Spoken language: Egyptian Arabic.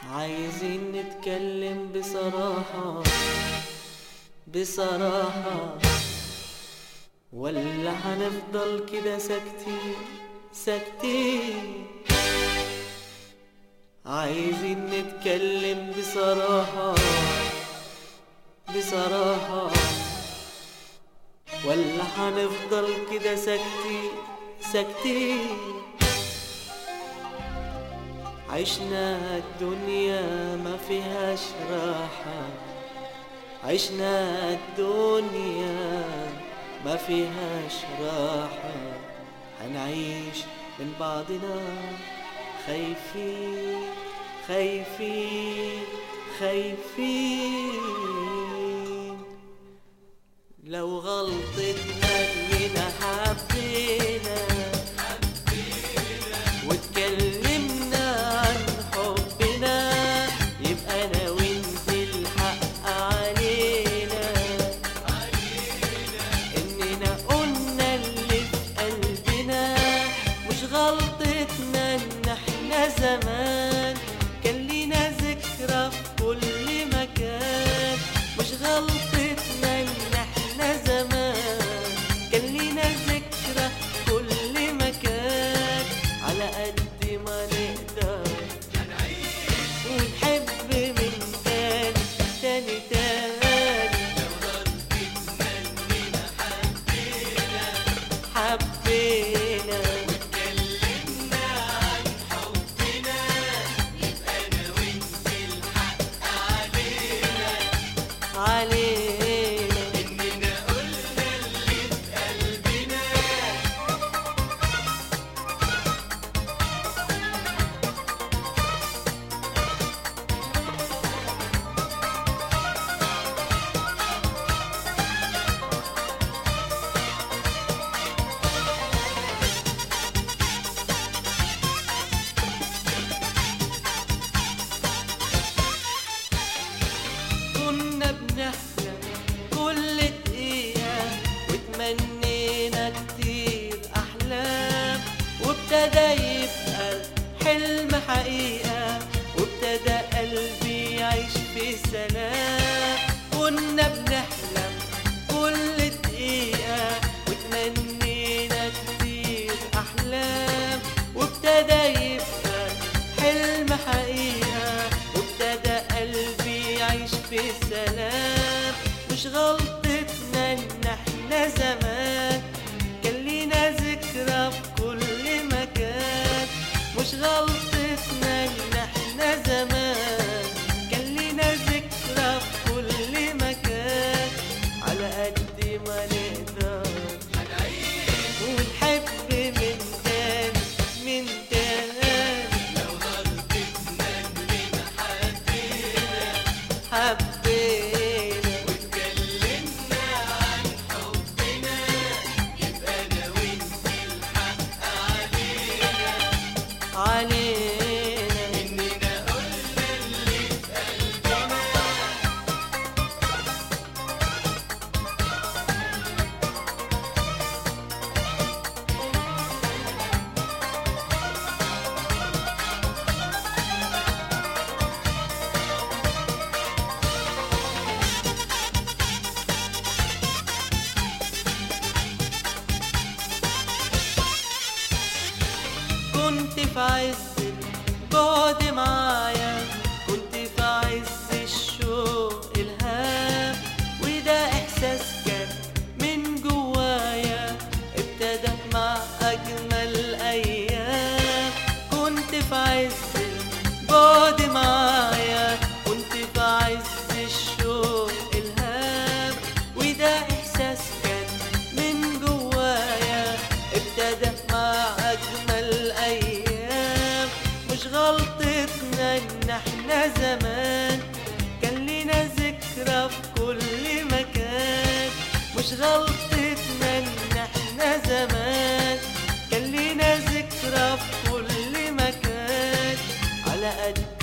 عايزين نتكلم بصراحة بصراحة ولا هنفضل كده ساكتين ساكتين عايزين نتكلم بصراحة بصراحة ولا هنفضل كده ساكتين ساكتين عشنا الدنيا ما فيهاش راحة عشنا الدنيا ما فيهاش راحة هنعيش من بعضنا خايفين خايفين خايفين لو غلطتنا اننا حبينا واتكلمنا عن حبنا يبقى انا وانت الحق علينا اننا قلنا اللي في قلبنا مش غلطتنا ان احنا زمان كان لينا ذكرى في كل مكان مش غلطتنا ان احنا زمان كان لينا ذكرى في كل مكان على قد ما نقدر ونحب من تاني تاني تاني حبينا علينا كنا بنحلم كل دقيقة وتمنينا كتير أحلام وابتدى يبقى الحلم حقيقة وابتدى قلبي يعيش في سلام كنا بنحلم كل دقيقة وتمنينا كتير أحلام وابتدى يبقى حلم حقيقة وابتدى قلبي يعيش في سلام مش غلطتنا ان احنا زمان كان لينا ذكرى في كل مكان مش غلطتنا ان احنا زمان كان لينا ذكرى في كل مكان على قد ما نقدر ونحب من تاني من تاني حبينا علينا كنت في عز البعد معايا كنت في عز الشوق الهام وده احساس كان من جوايا ابتدى مع اجمل ايام كنت في عز البعد معايا كنت في عز الشوق الهام وده احساس كان من جوايا ابتدى مع اجمل ايام مش غلطتنا ان احنا زمان كان لينا ذكرى في كل مكان مش غلطتنا ان احنا زمان كان لينا ذكرى في كل مكان على قد